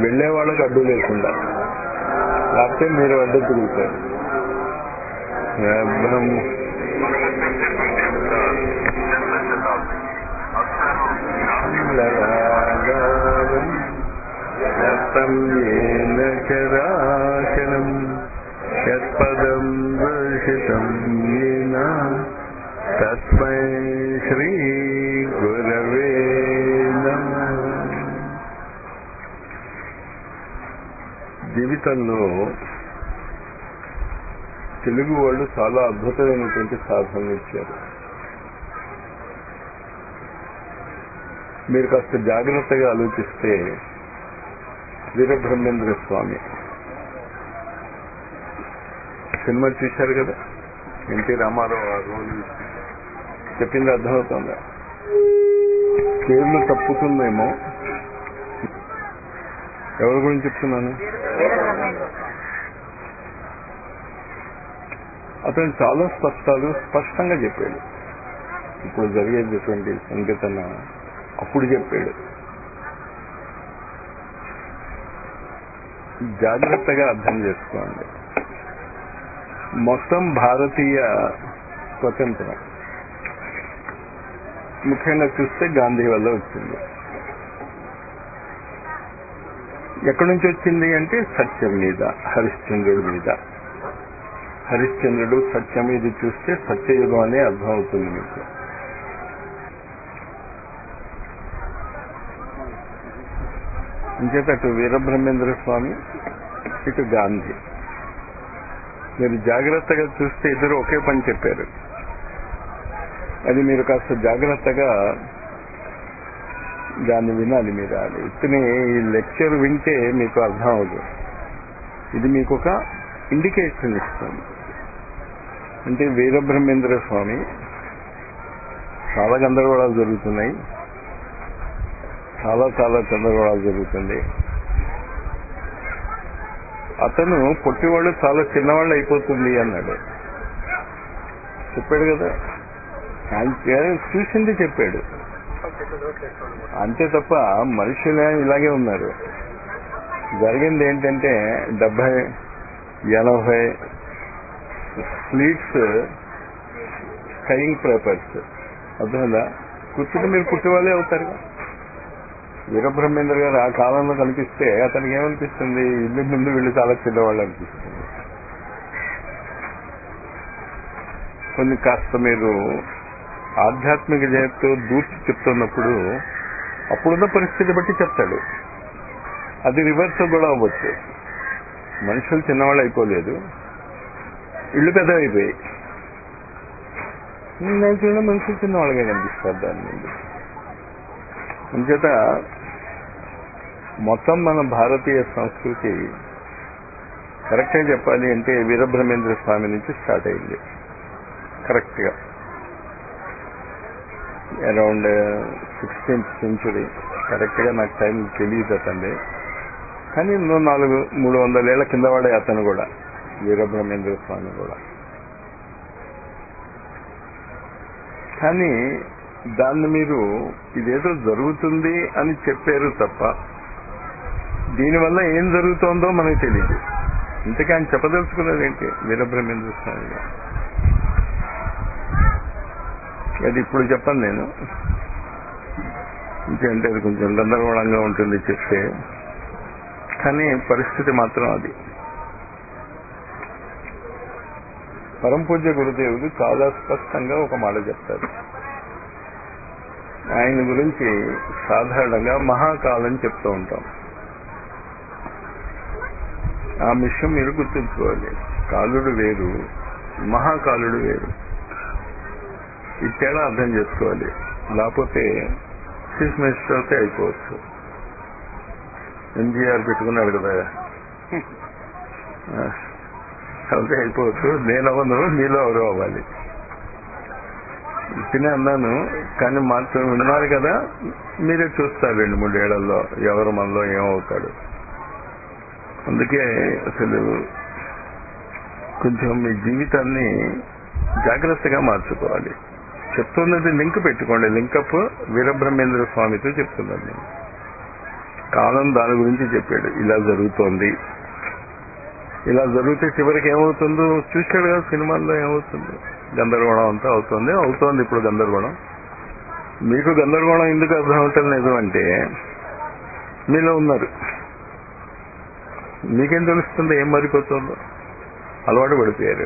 వెళ్లే వాళ్ళకి అడ్డు లేకుండా లేకపోతే మీరు అడ్డు తిరుగుతారు శబ్దం లలాగారం శతం ఏన చరాచరం యత్పదం దర్శితం ఏన తస్మై శ్రీ గురవే నమః జీవితంలో తెలుగు వాళ్ళు చాలా అద్భుతమైనటువంటి సాధనలు ఇచ్చారు మీరు కాస్త జాగ్రత్తగా ఆలోచిస్తే వీరబ్రహ్మేంద్ర స్వామి సినిమా చూశారు కదా ఎన్టీ రామారావు ఆ రోజు చెప్పింది అర్థమవుతుందా పేర్లు తప్పుతుందేమో ఎవరి గురించి చెప్తున్నాను అతను చాలా స్పష్టాలు స్పష్టంగా చెప్పాడు ఇప్పుడు జరిగేటటువంటి సంఘటన అప్పుడు చెప్పాడు జాగ్రత్తగా అర్థం చేసుకోండి మొత్తం భారతీయ స్వతంత్రం ముఖ్యంగా చూస్తే గాంధీ వల్ల వచ్చింది ఎక్కడి నుంచి వచ్చింది అంటే సత్యం మీద హరిశ్చంద్రుడి మీద హరిశ్చంద్రుడు సత్యం మీద చూస్తే సత్యయుగం అనే అర్థం అవుతుంది మీకు ఇంచేత అటు వీరబ్రహ్మేంద్ర స్వామి ఇటు గాంధీ మీరు జాగ్రత్తగా చూస్తే ఇద్దరు ఒకే పని చెప్పారు అది మీరు కాస్త జాగ్రత్తగా దాన్ని వినాలి మీరు అది ఇతని ఈ లెక్చర్ వింటే మీకు అర్థం అవ్వదు ఇది మీకు ఒక ఇండికేషన్ ఇస్తుంది అంటే వీరబ్రహ్మేంద్ర స్వామి చాలా గందరగోళాలు జరుగుతున్నాయి చాలా చాలా గందరగోళాలు జరుగుతుంది అతను పొట్టివాళ్ళు చాలా చిన్నవాళ్ళు అయిపోతుంది అన్నాడు చెప్పాడు కదా ఆయన చూసింది చెప్పాడు అంతే తప్ప మనుషులే ఇలాగే ఉన్నారు జరిగింది ఏంటంటే డెబ్బై ఎనభై స్లీట్స్ స్కైయింగ్ పేపర్స్ అర్థమైందా కూర్చుని మీరు పుట్టివాళ్ళే అవుతారు వీరబ్రహ్మేంద్ర గారు ఆ కాలంలో కనిపిస్తే అతనికి ఏమనిపిస్తుంది ఇల్లు ముందు వీళ్ళు చాలా చిన్నవాళ్ళు అనిపిస్తుంది కొన్ని కాస్త మీరు ఆధ్యాత్మిక జగత్తు దూర్చి చెప్తున్నప్పుడు అప్పుడున్న పరిస్థితి బట్టి చెప్తాడు అది రివర్స్ కూడా అవ్వచ్చు మనుషులు చిన్నవాళ్ళు అయిపోలేదు ఇళ్ళు పెద్దవైపోయాయి నేచురల్గా మనుషులు చిన్నవాళ్ళగా కనిపిస్తారు దాని నుండి అంచేత మొత్తం మన భారతీయ సంస్కృతి కరెక్ట్గా చెప్పాలి అంటే వీరబ్రహ్మేంద్ర స్వామి నుంచి స్టార్ట్ అయింది కరెక్ట్గా అరౌండ్ సిక్స్టీన్త్ సెంచురీ కరెక్ట్గా నాకు టైం తెలియదు అతండి కానీ ఎన్నో నాలుగు మూడు వందల ఏళ్ల కింద వాడే అతను కూడా వీరబ్రహ్మేంద్ర స్వామి కూడా కానీ దాన్ని మీరు ఇదేదో జరుగుతుంది అని చెప్పారు తప్ప దీనివల్ల ఏం జరుగుతోందో మనకు తెలియదు ఇంతకీ ఆయన చెప్పదలుచుకున్నది ఏంటి వీరబ్రహ్మేంద్ర స్వామి గారు అది ఇప్పుడు చెప్పను నేను ఇంకేంటే అది కొంచెం గందరగోళంగా ఉంటుంది చెప్తే కానీ పరిస్థితి మాత్రం అది పరమ పూజ్య గురుదేవుడు చాలా స్పష్టంగా ఒక మాట చెప్తారు ఆయన గురించి సాధారణంగా మహాకాలం చెప్తూ ఉంటాం ఆ విషయం మీరు గుర్తుంచుకోవాలి కాలుడు వేరు మహాకాలుడు వేరు ఈ తేడా అర్థం చేసుకోవాలి లేకపోతే చీఫ్ మినిస్టర్ అయితే అయిపోవచ్చు ఎంజీఆర్ పెట్టుకున్నాడు కదా అయితే అయిపోవచ్చు నేను అవ్వను మీలో ఎవరు అవ్వాలి తినే అన్నాను కానీ మాత్రం ఉన్నారు కదా మీరే చూస్తారు రెండు మూడేళ్లలో ఎవరు మనలో ఏమవుతాడు అందుకే అసలు కొంచెం మీ జీవితాన్ని జాగ్రత్తగా మార్చుకోవాలి చెప్తున్నది లింక్ పెట్టుకోండి లింకప్ వీరబ్రహ్మేంద్ర స్వామితో చెప్తున్నాను నేను కాలం దాని గురించి చెప్పాడు ఇలా జరుగుతోంది ఇలా జరిగితే చివరికి ఏమవుతుందో చూశాడు కదా సినిమాల్లో ఏమవుతుంది గందరగోళం అంతా అవుతుంది అవుతోంది ఇప్పుడు గందరగోళం మీకు గందరగోళం ఎందుకు అర్థం అవటం లేదు అంటే మీలో ఉన్నారు మీకేం తెలుస్తుంది ఏం మారిపోతుందో అలవాటు పడిపోయారు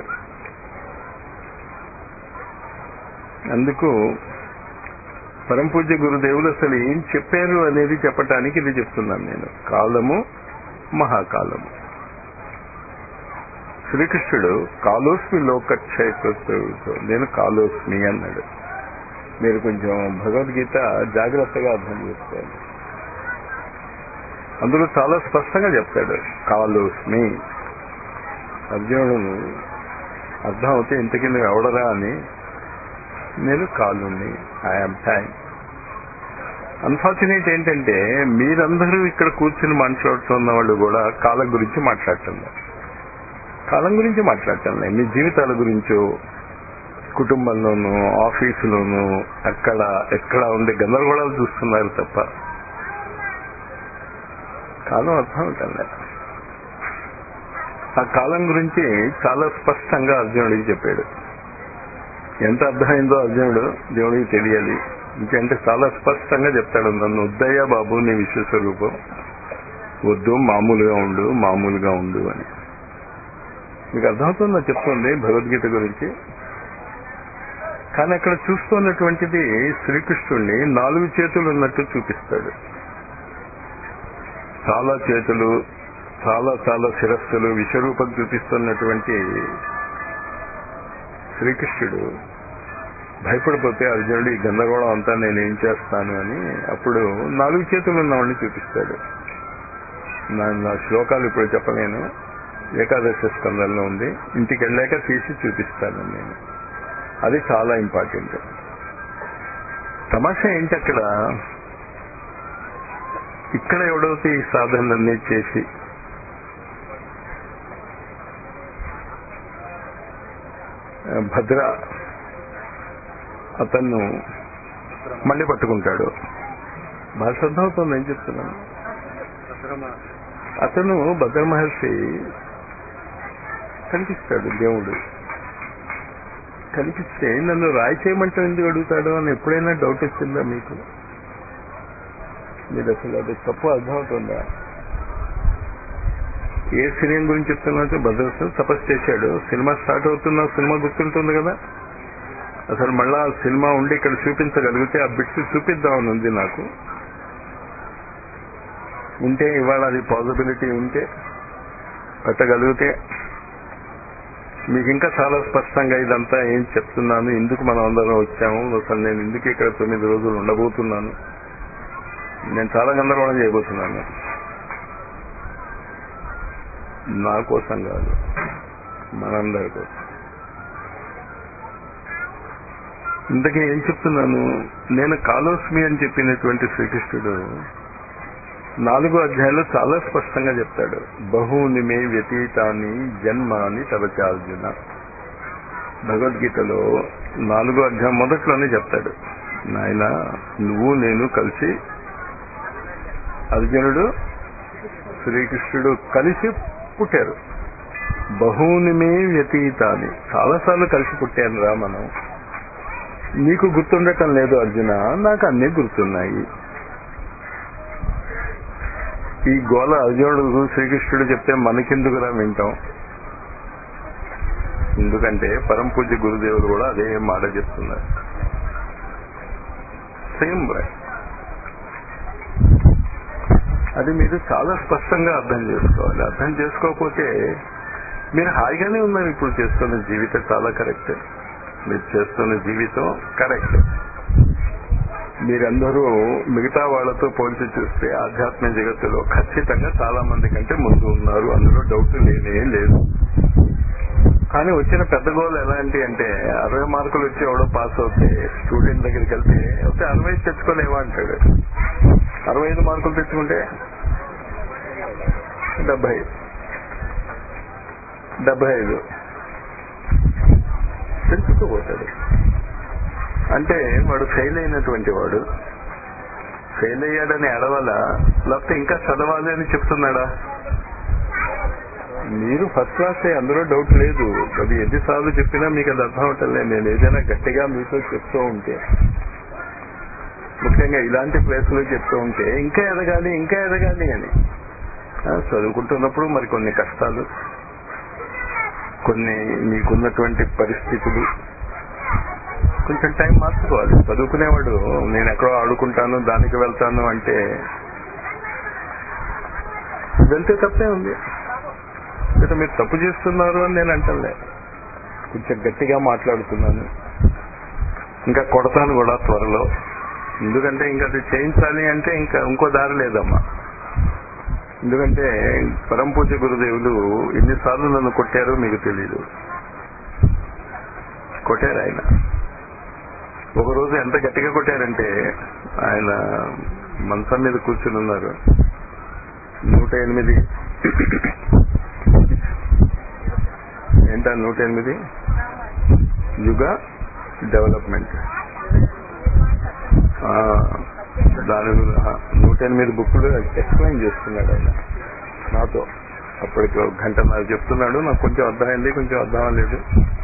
అందుకు పరంపూజ్య గురుదేవులు అసలు ఏం చెప్పారు అనేది చెప్పటానికి ఇది చెప్తున్నాను నేను కాలము మహాకాలము శ్రీకృష్ణుడు కాలోస్మి లోకక్షయకృతు నేను కాలోస్మి అన్నాడు మీరు కొంచెం భగవద్గీత జాగ్రత్తగా అర్థం చేసుకోవాలి అందులో చాలా స్పష్టంగా చెప్తాడు కాలోస్మి అర్జునుడు అర్థం అవుతే ఇంతకి నువ్వు ఎవడరా అని నేను కాలుని ఐఎమ్ టైం అన్ఫార్చునేట్ ఏంటంటే మీరందరూ ఇక్కడ కూర్చుని మాట్లాడుతున్న వాళ్ళు కూడా కాలం గురించి మాట్లాడుతున్నారు కాలం గురించి మాట్లాడటం లేదు మీ జీవితాల గురించో కుటుంబంలోనూ ఆఫీసులోనూ అక్కడ ఎక్కడ ఉండే గందరగోళాలు చూస్తున్నారు తప్ప కాలం అర్థం అవటం లేదు ఆ కాలం గురించి చాలా స్పష్టంగా అర్జునుడికి చెప్పాడు ఎంత అర్థమైందో అర్జునుడు దేవుడికి తెలియాలి ఇంకంటే చాలా స్పష్టంగా చెప్తాడు నన్ను వద్దయ్యా బాబు నీ విశ్వస్వరూపం వద్దు మామూలుగా ఉండు మామూలుగా ఉండు అని మీకు అర్థమవుతుందో చెప్తుంది భగవద్గీత గురించి కానీ అక్కడ చూస్తున్నటువంటిది శ్రీకృష్ణుడిని నాలుగు చేతులు ఉన్నట్టు చూపిస్తాడు చాలా చేతులు చాలా చాలా శిరస్సులు విశ్వరూపం చూపిస్తున్నటువంటి శ్రీకృష్ణుడు భయపడిపోతే అర్జునుడు ఈ గందరగోళం అంతా నేను ఏం చేస్తాను అని అప్పుడు నాలుగు చేతులు ఉన్నవాడిని చూపిస్తాడు నా నా శ్లోకాలు ఇప్పుడు చెప్పలేను ఏకాదశ స్కందంలో ఉంది ఇంటికి వెళ్ళాక తీసి చూపిస్తాను నేను అది చాలా ఇంపార్టెంట్ తమాషా ఏంటి అక్కడ ఇక్కడ ఎవడైతే ఈ సాధనలన్నీ చేసి భద్ర అతను మళ్ళీ పట్టుకుంటాడు బాగా శ్రద్ధ అవుతుంది ఏం చెప్తున్నాను అతను భద్ర మహర్షి కనిపిస్తాడు దేవుడు కనిపిస్తే నన్ను రాయి చేయమంటే ఎందుకు అడుగుతాడు అని ఎప్పుడైనా డౌట్ వచ్చిందా మీకు మీరు అసలు అది తప్పు అర్థమవుతుందా ఏ సినిమా గురించి చెప్తున్నట్టు భద్రసం తపస్సు చేశాడు సినిమా స్టార్ట్ అవుతున్న సినిమా గుర్తుంటుంది కదా అసలు మళ్ళా ఆ సినిమా ఉండి ఇక్కడ చూపించగలిగితే ఆ బిట్స్ చూపిద్దామని ఉంది నాకు ఉంటే ఇవాళ అది పాసిబిలిటీ ఉంటే పెట్టగలిగితే మీకు ఇంకా చాలా స్పష్టంగా ఇదంతా ఏం చెప్తున్నాను ఎందుకు మనం అందరం వచ్చాము అసలు నేను ఎందుకు ఇక్కడ తొమ్మిది రోజులు ఉండబోతున్నాను నేను చాలా గందరగోళం చేయబోతున్నాను నా కోసం కాదు మనందరి కోసం ఇంతకీ ఏం చెప్తున్నాను నేను కాలోస్మి అని చెప్పినటువంటి శ్రీకృష్ణుడు నాలుగో అధ్యాయంలో చాలా స్పష్టంగా చెప్తాడు బహుని మే వ్యతీతాన్ని జన్మాని తరచార్జున భగవద్గీతలో నాలుగో అధ్యాయం మొదట్లోనే చెప్తాడు నాయన నువ్వు నేను కలిసి అర్జునుడు శ్రీకృష్ణుడు కలిసి పుట్టారు బహుని మే వ్యతీతాన్ని చాలాసార్లు కలిసి పుట్టాను రా మనం నీకు గుర్తుండటం లేదు అర్జున నాకు అన్నీ గుర్తున్నాయి ఈ గోల అర్జునుడు శ్రీకృష్ణుడు చెప్తే మనకెందుకురా వింటాం ఎందుకంటే పరం పూజ్య గురుదేవులు కూడా అదే మాట చెప్తున్నారు సేమ్ అది మీరు చాలా స్పష్టంగా అర్థం చేసుకోవాలి అర్థం చేసుకోకపోతే మీరు హాయిగానే ఉన్నారు ఇప్పుడు చేస్తున్న జీవితం చాలా కరెక్ట్ మీరు చేస్తున్న జీవితం కరెక్ట్ మీరందరూ మిగతా వాళ్ళతో పోల్చి చూస్తే ఆధ్యాత్మిక జగత్తులో ఖచ్చితంగా చాలా మంది కంటే ముందు ఉన్నారు అందులో డౌట్ లేనే లేదు కానీ వచ్చిన పెద్ద గోల్ ఎలాంటి అంటే అరవై మార్కులు వచ్చి ఎవడో పాస్ అవుతే స్టూడెంట్ దగ్గరికి వెళ్తే అయితే అరవై తెచ్చుకోలేవా అంటాడు అరవై ఐదు మార్కులు తెచ్చుకుంటే డెబ్బై డెబ్బై ఐదు తెచ్చుకోపోతాడు అంటే వాడు ఫెయిల్ అయినటువంటి వాడు ఫెయిల్ అయ్యాడని ఎడవాలా లేకపోతే ఇంకా చదవాలి అని చెప్తున్నాడా మీరు ఫస్ట్ క్లాస్ అందులో డౌట్ లేదు అది ఎన్నిసార్లు చెప్పినా మీకు అది అర్థం అవటంలేదు నేను ఏదైనా గట్టిగా మీతో చెప్తూ ఉంటే ముఖ్యంగా ఇలాంటి ప్లేసులు చెప్తూ ఉంటే ఇంకా ఎదగాలి ఇంకా ఎదగాలి అని ఆ, చదువుకుంటున్నప్పుడు మరి కొన్ని కష్టాలు కొన్ని మీకున్నటువంటి పరిస్థితులు కొంచెం టైం మార్చుకోవాలి చదువుకునేవాడు నేను ఎక్కడో ఆడుకుంటాను దానికి వెళ్తాను అంటే వెళ్తే తప్పే ఉంది ఇక్కడ మీరు తప్పు చేస్తున్నారు అని నేను అంటలే కొంచెం గట్టిగా మాట్లాడుతున్నాను ఇంకా కొడతాను కూడా త్వరలో ఎందుకంటే ఇంకా అది చేయించాలి అంటే ఇంకా ఇంకో దారి లేదమ్మా ఎందుకంటే పరం పూజ గురుదేవులు ఎన్నిసార్లు నన్ను కొట్టారో మీకు తెలియదు కొట్టారు ఆయన ఒకరోజు ఎంత గట్టిగా కొట్టారంటే ఆయన మంచం మీద కూర్చుని ఉన్నారు నూట ఎనిమిది ఏంటా నూట ఎనిమిది యుగ డెవలప్మెంట్ ఆ, దాని గురి- ఆ, నూట ఎనిమిది బుక్కులు ఎక్స్ప్లెయిన్ చేస్తున్నాడు ఆయన నాతో అప్పటికి ఒక గంట నాకు చెప్తున్నాడు నాకు కొంచెం అర్థమైంది కొంచెం అర్థం అవ్వలేదు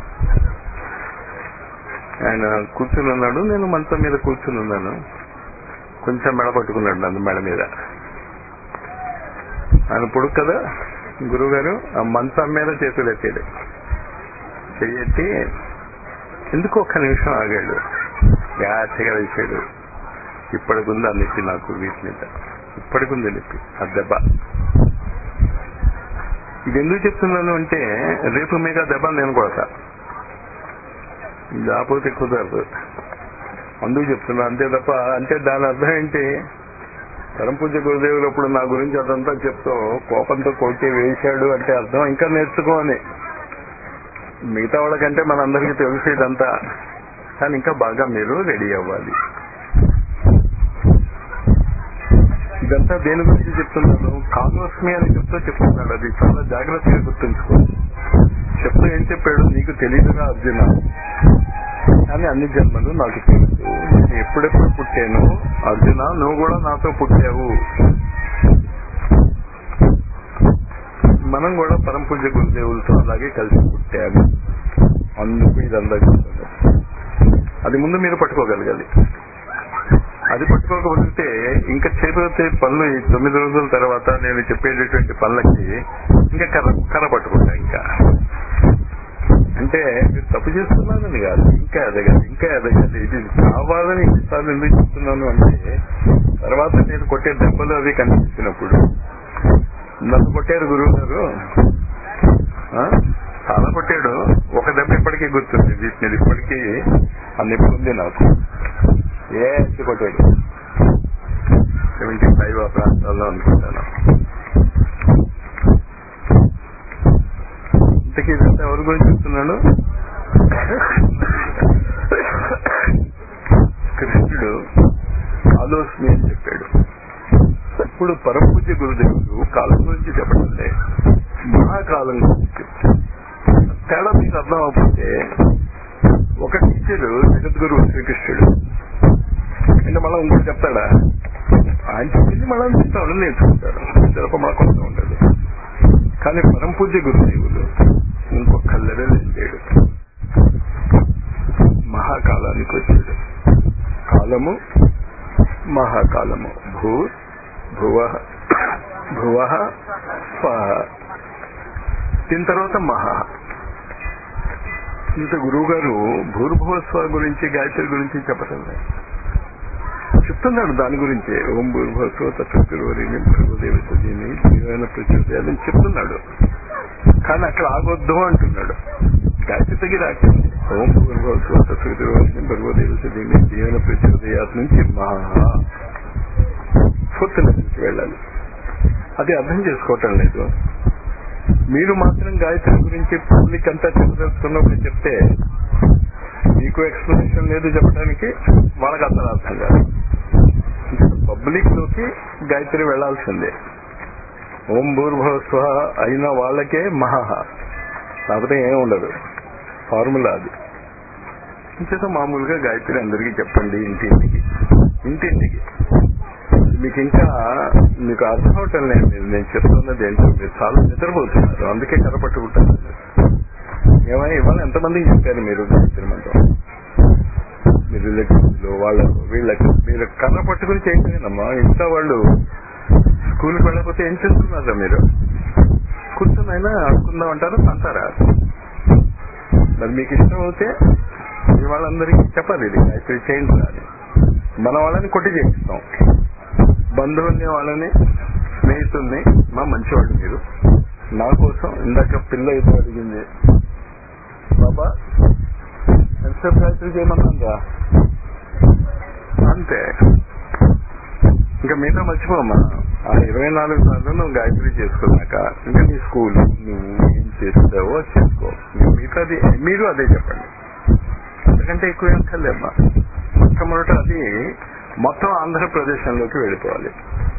ఆయన కూర్చుని ఉన్నాడు నేను మంచం మీద కూర్చుని ఉన్నాను కొంచెం మెడ పట్టుకున్నాడు నన్ను మెడ మీద ఆయన పొడుగు కదా గురువు గారు ఆ మంచం మీద చేతులు ఎత్తాడు చెయ్యెత్తి ఎందుకు ఒక్క నిమిషం ఆగాడు యాచగా వేసాడు ఇప్పటికుంది ఆ నొప్పి నాకు వీటి మీద ఇప్పటికుంది నొప్పి ఆ దెబ్బ ఇది ఎందుకు చెప్తున్నాను అంటే రేపు మీద దెబ్బ నేను కొడతా లేకపోతే కుదరదు అందుకు చెప్తున్నా అంతే తప్ప అంటే దాని అర్థం ఏంటి పరంపూజ గురుదేవులు అప్పుడు నా గురించి అదంతా చెప్తూ కోపంతో కొట్టి వేశాడు అంటే అర్థం ఇంకా నేర్చుకో అని మిగతా వాళ్ళకంటే మనందరికీ తెలుసు ఇదంతా కానీ ఇంకా బాగా మీరు రెడీ అవ్వాలి ఇదంతా దేని గురించి చెప్తున్నాను కామోస్మి అని చెప్తూ చెప్తున్నాడు అది చాలా జాగ్రత్తగా గుర్తుంచుకో చెప్తూ ఏం చెప్పాడు నీకు తెలియదుగా అర్జున కానీ అన్ని జన్మలు నాకు తెలుసు నేను ఎప్పుడెప్పుడు పుట్టాను అర్జున నువ్వు కూడా నాతో పుట్టావు మనం కూడా పరమ పూజ్య గురుదేవులతో అలాగే కలిసి పుట్టాము అందుకు ఇదంతా చెప్తుంది అది ముందు మీరు పట్టుకోగలగాలి అది పట్టుకోకపోతే ఇంకా చేపడితే పనులు ఈ తొమ్మిది రోజుల తర్వాత నేను చెప్పేటటువంటి పనులకి ఇంకా కర్ర కర్ర పట్టుకుంటా ఇంకా అంటే మీరు తప్పు చేస్తున్నానని కాదు ఇంకా ఎదగాలి ఇంకా ఎదగాలి ఇది కావాలని ఇన్నిసార్లు ఎందుకు చెప్తున్నాను అంటే తర్వాత నేను కొట్టే దెబ్బలు అవి కనిపించినప్పుడు నన్ను కొట్టారు గురువు గారు ఆ? చాలా కొట్టాడు ఒక దెబ్బ ఇప్పటికీ గుర్తుంది వీటి మీద ఇప్పటికీ ఆ నొప్పి ఉంది నాకు ఏ ఎత్తి కొట్టాడు సెవెంటీ ఫైవ్ ఆ ప్రాంతాల్లో అనుకుంటాను ఇంతకీ ఇదంతా ఎవరి గురించి చెప్తున్నాడు కృష్ణుడు ఆలోచన అని చెప్పాడు ఇప్పుడు పరపూజ్య గురుదేవుడు కాలం గురించి చెప్పడం లేదు మహాకాలం గురించి చెప్తాడు తేడా మీకు అర్థం అవ్వకపోతే ఒక టీచరు జగద్గురు శ్రీకృష్ణుడు అంటే మళ్ళీ ఇంకోటి చెప్తాడా ఆయన చెప్పింది మళ్ళీ చెప్తాడు నేర్చుకుంటాడు తప్ప మన కోసం ఉండదు కానీ పరమ పూజ్య గురుదేవులు ఇంకొక లెవెల్ వెళ్ళాడు మహాకాలానికి వచ్చాడు కాలము మహాకాలము భూ భువ భువ స్వహ దీని తర్వాత మహా ఇంత గురువు గారు భూర్భువస్వ గురించి గాయత్రి గురించి చెప్పటం లేదు చెప్తున్నాడు దాని గురించే ఓం భూర్భువస్వ తత్వరి భగవదేవతని జీవన ప్రచోదయాలని చెప్తున్నాడు కానీ అక్కడ ఆగొద్దు అంటున్నాడు గాయత్రి దగ్గర ఆగింది ఓం భూర్భువస్వ తత్వరి భగవదేవతని జీవన ప్రచోదయాల నుంచి మహా ఫోర్త్ లెవెల్కి వెళ్ళాలి అది అర్థం చేసుకోవటం లేదు మీరు మాత్రం గాయత్రి గురించి పబ్లిక్ అంతా చెప్పదలుచుకున్నప్పుడు చెప్తే మీకు ఎక్స్ప్లెనేషన్ లేదు చెప్పడానికి వాళ్ళకి అసలు అర్థం కాదు పబ్లిక్ లోకి గాయత్రి వెళ్లాల్సిందే ఓం భూర్భవస్వ అయిన వాళ్ళకే మహా లేకపోతే ఏం ఉండదు ఫార్ములా అది ఇంచేత మామూలుగా గాయత్రి అందరికీ చెప్పండి ఇంటింటికి ఇంటింటికి మీకు ఇంకా మీకు అర్థం అవటం లేదు మీరు నేను చెప్తున్నది ఏంటో మీరు చాలా నిద్రపోతున్నారు అందుకే కర్ర పట్టుకుంటారు ఏమై ఇవాళ ఎంతమందికి చెప్పారు మీరు గాయత్రి మంత్రం మీ రిలేటివ్స్ వాళ్ళకు వీళ్ళకి మీరు కర్ర పట్టుకుని చేయటమేనమ్మా ఇంట్లో వాళ్ళు స్కూల్కి వెళ్ళకపోతే ఏం చేస్తున్నారా మీరు కూర్చొని అయినా అనుకుందాం అంటారు అంటారా మరి మీకు ఇష్టం అవుతే మీ వాళ్ళందరికీ చెప్పాలి ఇది గాయత్రి చేయండి అని మన వాళ్ళని కొట్టి చేయిస్తాం బంధువుల్ని వాళ్ళని స్నేహితుల్ని మా మంచివాళ్ళు మీరు నా కోసం ఇందాక పిల్ల ఎదురు అడిగింది బాబా ఎంతసేపు గాయత్రి చేయమన్నా అంతే ఇంకా మీతో మర్చిపోమ్మా ఆ ఇరవై నాలుగు సార్లు నువ్వు గాయత్రి చేసుకున్నాక ఇంకా నీ స్కూల్ నువ్వు ఏం చేస్తావో అది చేసుకో మీరు మిగతాది మీరు అదే చెప్పండి అంతకంటే ఎక్కువ ఏం కలేమ్మా మొట్టమొదట అది మొత్తం ఆంధ్రప్రదేశ్లోకి వెళ్ళిపోవాలి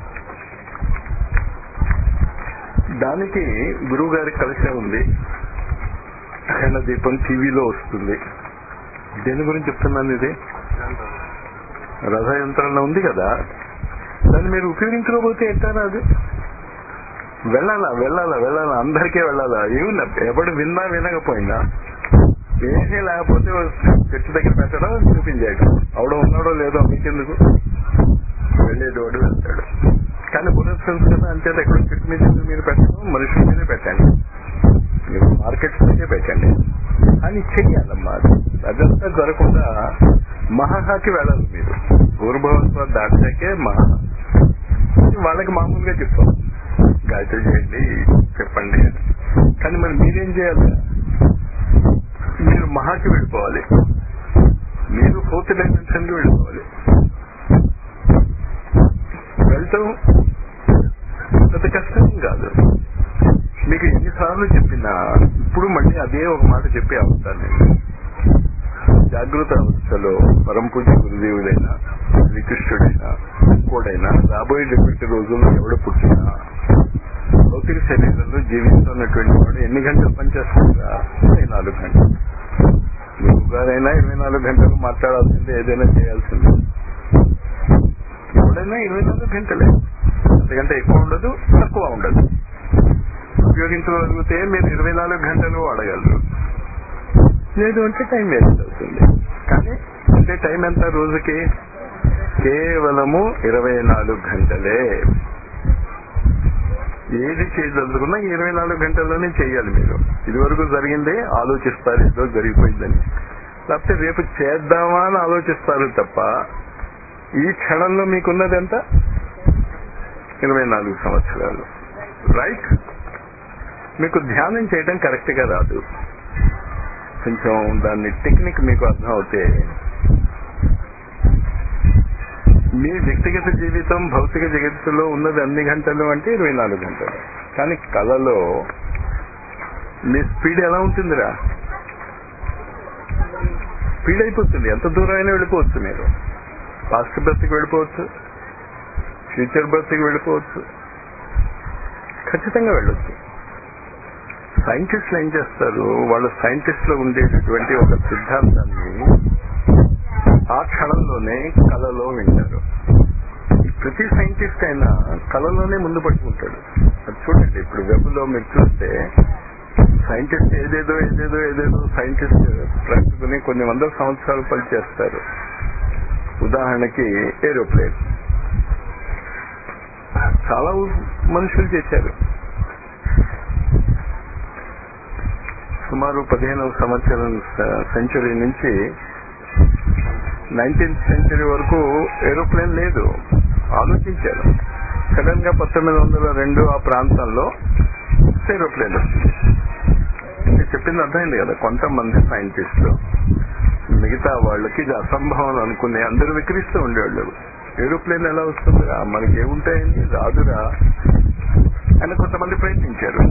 దానికి గురువు గారి కలిసే ఉంది అఖండ దీపం టీవీలో వస్తుంది దేని గురించి చెప్తున్నాను ఇది రథ యంత్రంలో ఉంది కదా దాన్ని మీరు ఉపయోగించుకోకపోతే ఎట్టారా అది వెళ్ళాలా వెళ్ళాలా వెళ్ళాలా అందరికీ వెళ్ళాలా ఏముందా ఎవడు విన్నా వినకపోయినా ఏమీ లేకపోతే చర్చి దగ్గర పెట్టడం చూపించేయడం అవడం ఉన్నాడో లేదో మీకెందుకు వెళ్ళేది వాడు వెళ్తాడు కానీ బుల్లెట్ ఫ్రెండ్స్ కదా అంతే ఎక్కడ చెట్టు మీద ఎందుకు మీరు పెట్టడం మనుషుల మీదే పెట్టండి మీరు మార్కెట్స్ మీదే పెట్టండి అని చెయ్యాలమ్మా అది. అదంతా జరగకుండా మహాహాకి వెళ్ళాలి మీరు పూర్వభవత్వ దాటాకే మహా వాళ్ళకి మామూలుగా చెప్తాం గాయత్రి చేయండి చెప్పండి అని. కానీ మరి మీరేం చేయాలి మీరు మహాకి వెళ్ళిపోవాలి మీరు ఫోర్త్ డైమెన్షన్ కి వెళ్ళిపోవాలి వెళ్తాం పెద్ద కష్టం కాదు మీకు ఎన్నిసార్లు చెప్పినా ఇప్పుడు మళ్ళీ అదే ఒక మాట చెప్పే అవసరం లేదు జాగృత అవస్థలో పరం పూజ గురుదేవుడైనా శ్రీకృష్ణుడైనా ఇంకోడైనా రాబోయేటటువంటి రోజుల్లో ఎవడు పుట్టినా భౌతిక శరీరంలో జీవిస్తున్నటువంటి వాడు ఎన్ని గంటలు పనిచేస్తుందా ఇరవై నాలుగు గంటలు గురువు గారైనా ఇరవై నాలుగు గంటలు మాట్లాడాల్సిందే ఏదైనా చేయాల్సిందే ఎవడైనా ఇరవై నాలుగు గంటలే అంతకంటే ఎక్కువ ఉండదు తక్కువ ఉండదు ఉపయోగించగలిగితే మీరు ఇరవై నాలుగు గంటలు వాడగలరు లేదు అంటే టైం వేస్ట్ అవుతుంది కానీ అంటే టైం ఎంత రోజుకి కేవలము ఇరవై నాలుగు గంటలే ఏది చేయదలుచుకున్నా ఈ ఇరవై నాలుగు గంటల్లోనే చేయాలి మీరు ఇదివరకు జరిగిందే ఆలోచిస్తారు ఏదో జరిగిపోయిందని లేకపోతే రేపు చేద్దామా అని ఆలోచిస్తారు తప్ప ఈ క్షణంలో మీకున్నది ఎంత ఇరవై నాలుగు సంవత్సరాలు రైట్ మీకు ధ్యానం చేయడం కరెక్ట్ గా రాదు కొంచెం దాన్ని టెక్నిక్ మీకు అర్థం అవుతే మీ వ్యక్తిగత జీవితం భౌతిక జగత్తులో ఉన్నది అన్ని గంటలు అంటే ఇరవై నాలుగు గంటలు కానీ కళలో మీ స్పీడ్ ఎలా ఉంటుందిరా స్పీడ్ అయిపోతుంది ఎంత దూరం అయినా వెళ్ళిపోవచ్చు మీరు పాస్ట్ బర్త్కి వెళ్ళిపోవచ్చు ఫ్యూచర్ బర్త్కి వెళ్ళిపోవచ్చు ఖచ్చితంగా వెళ్ళొచ్చు సైంటిస్టులు ఏం చేస్తారు వాళ్ళు సైంటిస్ట్ లో ఉండేటటువంటి ఒక సిద్ధాంతాన్ని ఆ క్షణంలోనే కళలో వింటారు ప్రతి సైంటిస్ట్ అయినా కళలోనే ముందు పట్టుకుంటాడు అది చూడండి ఇప్పుడు వెబ్ లో మీరు చూస్తే సైంటిస్ట్ ఏదేదో ఏదేదో ఏదేదో సైంటిస్ట్ ప్రస్తుతని కొన్ని వందల సంవత్సరాలు పనిచేస్తారు ఉదాహరణకి ఏరోప్లేన్ చాలా మనుషులు చేశారు సుమారు పదిహేనవ సంవత్సరం సెంచరీ నుంచి నైన్టీన్త్ సెంచరీ వరకు ఏరోప్లేన్ లేదు ఆలోచించారు సడన్ గా పంతొమ్మిది వందల రెండు ఆ ప్రాంతంలో ఏరోప్లేన్ వచ్చింది నేను చెప్పింది అర్థమైంది కదా కొంతమంది సైంటిస్టులు మిగతా వాళ్ళకి ఇది అసంభవం అనుకునే అందరూ విక్రిస్తూ ఉండేవాళ్ళు ఏరోప్లేన్ ఎలా వస్తుందిరా మనకి ఏముంటాయండి రాదురా అని కొంతమంది ప్రయత్నించారు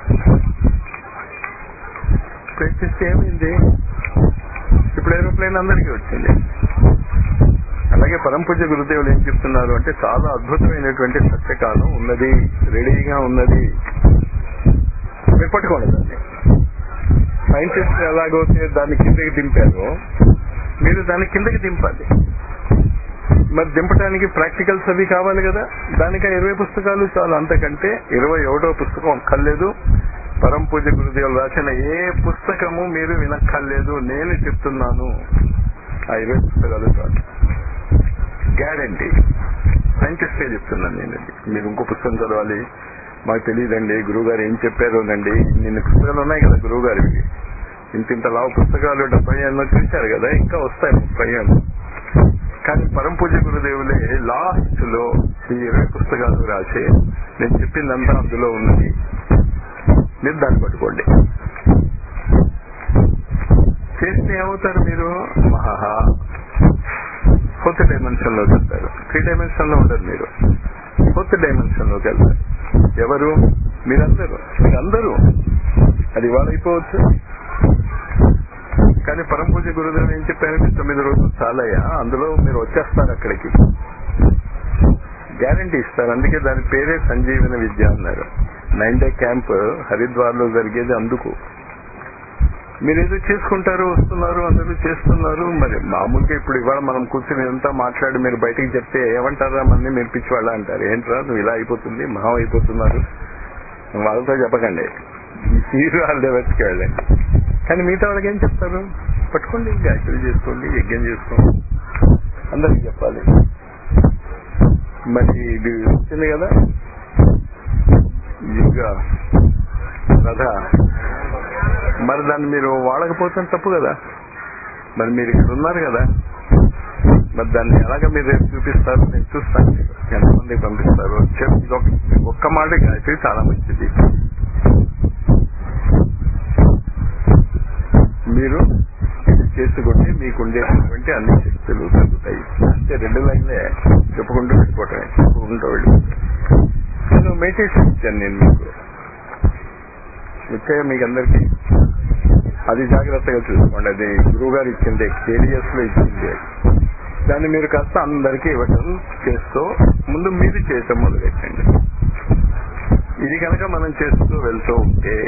ప్రయత్నిస్తే ఏమైంది ఇప్పుడు ఏరోప్లేన్ అందరికీ వచ్చింది అలాగే పరంపూజ గురుదేవులు ఏం చెప్తున్నారు అంటే చాలా అద్భుతమైనటువంటి సత్యకాలం ఉన్నది రెడీగా ఉన్నది మీరు పట్టుకోండి దాన్ని సైంటిస్ట్ ఎలాగైతే దాన్ని కిందకి దింపారో మీరు దాన్ని కిందకి దింపాలి మరి దింపడానికి ప్రాక్టికల్స్ అవి కావాలి కదా దానికి ఇరవై పుస్తకాలు చాలు అంతకంటే ఇరవై ఒకటో పుస్తకం అక్కర్లేదు పరం పూజ గురుదేవులు రాసిన ఏ పుస్తకము మీరు వినక్కర్లేదు నేను చెప్తున్నాను ఆ ఇరవై పుస్తకాలు చాలు గ్యారంటీ సైంటిస్టే చెప్తున్నాను నేను ఇది. మీరు ఇంకో పుస్తకం చదవాలి మాకు తెలియదండి గురువు గారు ఏం చెప్పారోనండి నిన్న పుస్తకాలు ఉన్నాయి కదా గురువు గారికి ఇంత ఇంత లావు పుస్తకాలు డెబ్బై ఏళ్ళు చూశారు కదా ఇంకా వస్తాయి ముప్పై ఏళ్ళు కానీ పరం పూజ గురుదేవులే లాస్ట్ లో ఈ ఇరవై పుస్తకాలు రాసి నేను చెప్పిందంతా అందులో ఉన్నది మీరు దాన్ని పట్టుకోండి చేస్తే ఏమవుతారు మీరు మహా ఫోర్త్ డైమెన్షన్ లోకి వెళ్తారు త్రీ డైమెన్షన్ లో ఉండరు మీరు ఫోర్త్ డైమెన్షన్ లోకి వెళ్తారు ఎవరు మీరందరూ మీరందరూ అది వాళ్ళైపోవచ్చు కానీ పరం పూజ గురుదేవులు ఏం చెప్పారు మీరు తొమ్మిది రోజులు చాలయ్యా అందులో మీరు వచ్చేస్తారు అక్కడికి గ్యారంటీ ఇస్తారు అందుకే దాని పేరే సంజీవన విద్య అన్నారు నైన్ డే క్యాంప్ హరిద్వార్ లో జరిగేది అందుకు మీరు ఏదో చేసుకుంటారు వస్తున్నారు అందరూ చేస్తున్నారు మరి మామూలుగా ఇప్పుడు ఇవాళ మనం కూర్చుని ఇదంతా మాట్లాడి మీరు బయటికి చెప్తే ఏమంటారా మంది మీరు పిచ్చి వాళ్ళ అంటారు ఏంట్రా నువ్వు ఇలా అయిపోతుంది మహం అయిపోతున్నారు వాళ్ళతో చెప్పకండి మీరు వాళ్ళ వెతికెళ్ళండి కానీ మిగతా వాళ్ళకి ఏం చెప్తారు పట్టుకోండి గాయత్రి చేసుకోండి యజ్ఞం చేసుకోండి అందరికి చెప్పాలి మరి ఇది వచ్చింది కదా యుగ రథ మరి దాన్ని మీరు వాడకపోతే తప్పు కదా మరి మీరు ఇక్కడ ఉన్నారు కదా మరి దాన్ని ఎలాగ మీరు రేపు చూపిస్తారు నేను చూస్తాను మీకు. ఎంతమంది పంపిస్తారు చెప్పి ఇది ఒక- ఒక్క మాట గాయత్రి చాలా మంచిది మీరు ఇది చేసుకుంటే మీకు ఉండేటటువంటి అన్ని శక్తులు తగ్గుతాయి అంటే రెండు లైన్లే చెప్పుకుంటూ వెళ్ళిపోవటమే చెప్పుకుంటూ వెళ్ళిపోతాయి నేను మెడిటేషన్ ఇచ్చాను నేను మీకు వచ్చాయా మీకు అందరికి అది జాగ్రత్తగా చూసుకోండి అది గురువు గారు ఇచ్చింది కేడిఎస్ లో ఇచ్చింది దాన్ని మీరు కాస్త అందరికీ ఇవ్వటం చేస్తూ ముందు మీరు చేయటం మొదలెట్టండి ఇది కనుక మనం చేస్తూ వెళ్తూ ఉంటే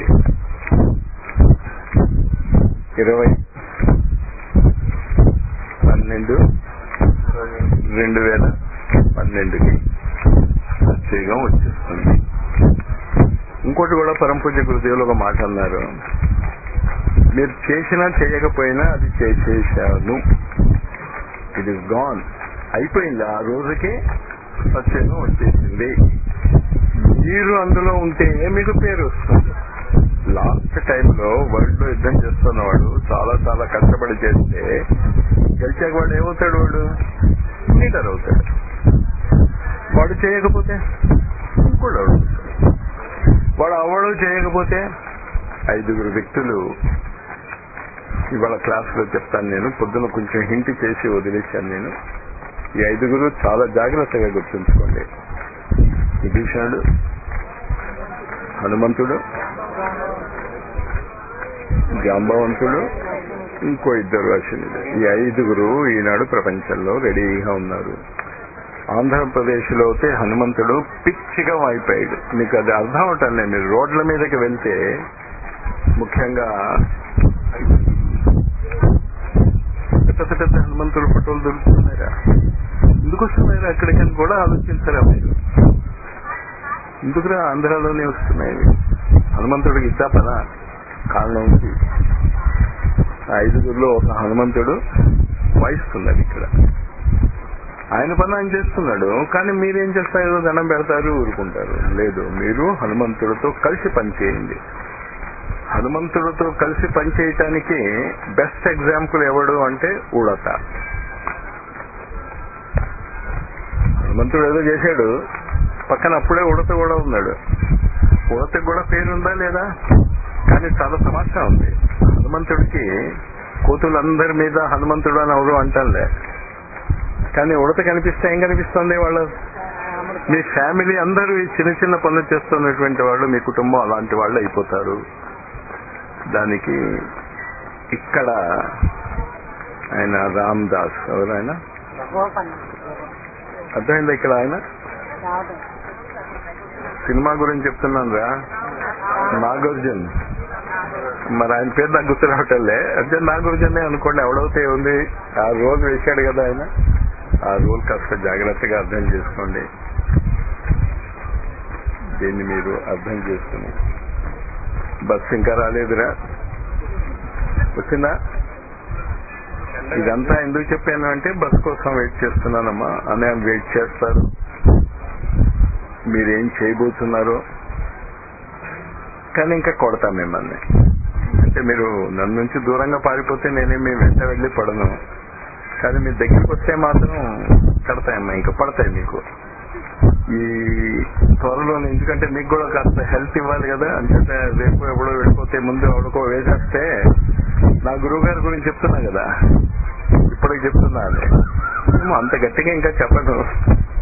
ఇరవై పన్నెండు రెండు వేల పన్నెండుకి ప్రత్యేకం వచ్చేస్తుంది ఇంకోటి కూడా పరంపూజ గురుదేవులు ఒక మాట అన్నారు మీరు చేసినా చేయకపోయినా అది చేసేసాను ఇట్ ఇస్ గాన్ అయిపోయింది ఆ రోజుకే సత్యంగా వచ్చేసింది మీరు అందులో ఉంటే మీకు పేరు వస్తుంది లాస్ట్ టైంలో వరల్డ్ లో యుద్ధం చేస్తున్నవాడు చాలా చాలా కష్టపడి చేస్తే గెలిచాక వాడు ఏమవుతాడు వాడు లీడర్ అవుతాడు వాడు చేయకపోతే ఇంకోడు అవుతాడు వాడు అవ్వడు చేయకపోతే ఐదుగురు వ్యక్తులు ఇవాళ క్లాస్ లో చెప్తాను నేను పొద్దున కొంచెం హింట్ చేసి వదిలేశాను నేను ఈ ఐదుగురు చాలా జాగ్రత్తగా గుర్తుంచుకోండి విభీషణుడు హనుమంతుడు జాంబవంతుడు ఇంకో ఇద్దరు అశ్వినుడు ఈ ఐదుగురు ఈనాడు ప్రపంచంలో రెడీగా ఉన్నారు ఆంధ్రప్రదేశ్ లో అయితే హనుమంతుడు పిచ్చిగా అయిపోయాడు మీకు అది అర్థం అవటం లేదు మీరు రోడ్ల మీదకి వెళ్తే ముఖ్యంగా పెద్ద పెద్ద హనుమంతుడు ఫోటోలు దొరుకుతున్నాయా ఎందుకు వస్తున్నాయి అక్కడికని కూడా ఆలోచించరా మీరు ఎందుకురా ఆంధ్రాలోనే వస్తున్నాయి హనుమంతుడికి ఇద్దా పదా కారణం ఉంది ఆ ఐదుగురిలో ఒక హనుమంతుడు వాయిస్తున్నది ఇక్కడ ఆయన పని ఆయన చేస్తున్నాడు కానీ మీరేం చేస్తారు దండం పెడతారు ఊరుకుంటారు లేదు మీరు హనుమంతుడితో కలిసి పనిచేయండి హనుమంతుడితో కలిసి పనిచేయటానికి బెస్ట్ ఎగ్జాంపుల్ ఎవడు అంటే ఉడత హనుమంతుడు ఏదో చేశాడు పక్కన అప్పుడే ఉడత కూడా ఉన్నాడు ఉడతకి కూడా పేరుందా లేదా కానీ చాలా సమాచారం ఉంది హనుమంతుడికి కోతులందరి మీద హనుమంతుడు అని ఎవరు అంటానులే కానీ ఉడత కనిపిస్తే ఏం కనిపిస్తుంది వాళ్ళ మీ ఫ్యామిలీ అందరూ ఈ చిన్న చిన్న పనులు చేస్తున్నటువంటి వాళ్ళు మీ కుటుంబం అలాంటి వాళ్ళు అయిపోతారు దానికి ఇక్కడ ఆయన రామ్ దాస్ ఎవరు ఆయన అర్థమైందా ఇక్కడ ఆయన సినిమా గురించి చెప్తున్నాను రా నాగార్జున్ మరి ఆయన పేరు నాకు గుర్తు రావటంలే అంటే నాగార్జునే అనుకోండి ఎవడవుతే ఉంది ఆ రోజు వేశాడు కదా ఆయన ఆ రూల్ కాస్త జాగ్రత్తగా అర్థం చేసుకోండి దీన్ని మీరు అర్థం చేసుకుని బస్సు ఇంకా రాలేదురా వచ్చిందా ఇదంతా ఎందుకు చెప్పాను అంటే బస్ కోసం వెయిట్ చేస్తున్నానమ్మా అని వెయిట్ చేస్తారు మీరేం చేయబోతున్నారో కానీ ఇంకా కొడతా మిమ్మల్ని అంటే మీరు నన్ను నుంచి దూరంగా పారిపోతే నేనే మీ వెంట వెళ్ళి పడను కానీ మీ దగ్గరికి వస్తే మాత్రం కడతాయమ్మా ఇంకా పడతాయి మీకు ఈ త్వరలో ఎందుకంటే మీకు కూడా కాస్త హెల్త్ ఇవ్వాలి కదా అంచేత రేపు ఎప్పుడో వెళ్ళిపోతే ముందు ఎవరికో వేసేస్తే నా గురువు గారి గురించి చెప్తున్నా కదా ఇప్పటికి చెప్తున్నా అది ఏమో అంత గట్టిగా ఇంకా చెప్పను